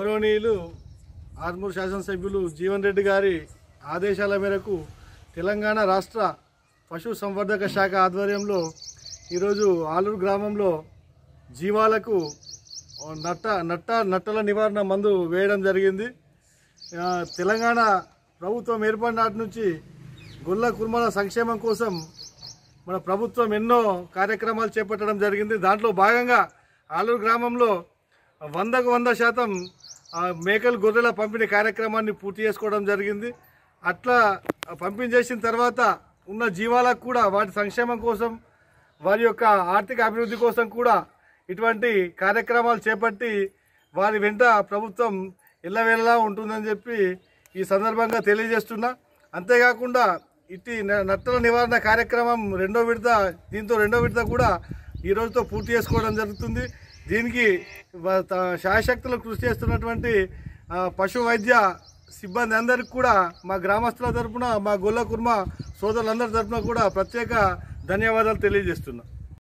గౌరవనీయులు ఆర్మూర్ శాసనసభ్యులు జీవన్ రెడ్డి గారి ఆదేశాల మేరకు తెలంగాణ రాష్ట్ర పశు సంవర్ధక శాఖ ఆధ్వర్యంలో ఈరోజు ఆలూరు గ్రామంలో జీవాలకు నట్ట నట్ట నట్టల నివారణ మందు వేయడం జరిగింది ఆ, తెలంగాణ ప్రభుత్వం ఏర్పడిన నాటి నుంచి గొల్ల కుర్మల సంక్షేమం కోసం మన ప్రభుత్వం ఎన్నో కార్యక్రమాలు చేపట్టడం జరిగింది దాంట్లో భాగంగా ఆలూరు గ్రామంలో వందకు వంద శాతం ఆ, మేకలు గొర్రెల పంపిణీ కార్యక్రమాన్ని పూర్తి చేసుకోవడం జరిగింది అట్లా పంపిణీ చేసిన తర్వాత ఉన్న జీవాలకు కూడా వాటి సంక్షేమం కోసం వారి యొక్క ఆర్థిక అభివృద్ధి కోసం కూడా ఇటువంటి కార్యక్రమాలు చేపట్టి వారి వెంట ప్రభుత్వం ఇళ్ళవేళలా ఉంటుందని చెప్పి ఈ సందర్భంగా తెలియజేస్తున్నా అంతేకాకుండా ఇట్టి న- నట్టల నివారణ కార్యక్రమం రెండో విడత దీంతో రెండో విడత కూడా ఈ రోజుతో పూర్తి చేసుకోవడం జరుగుతుంది దీనికి వ- త- శాయశక్తులు కృషి చేస్తున్నటువంటి ఆ, పశు వైద్య సిబ్బంది అందరికి కూడా మా గ్రామస్తుల తరపున మా గొల్ల కుర్మ సోదరులందరి తరపున కూడా ప్రత్యేక ధన్యవాదాలు తెలియజేస్తున్నా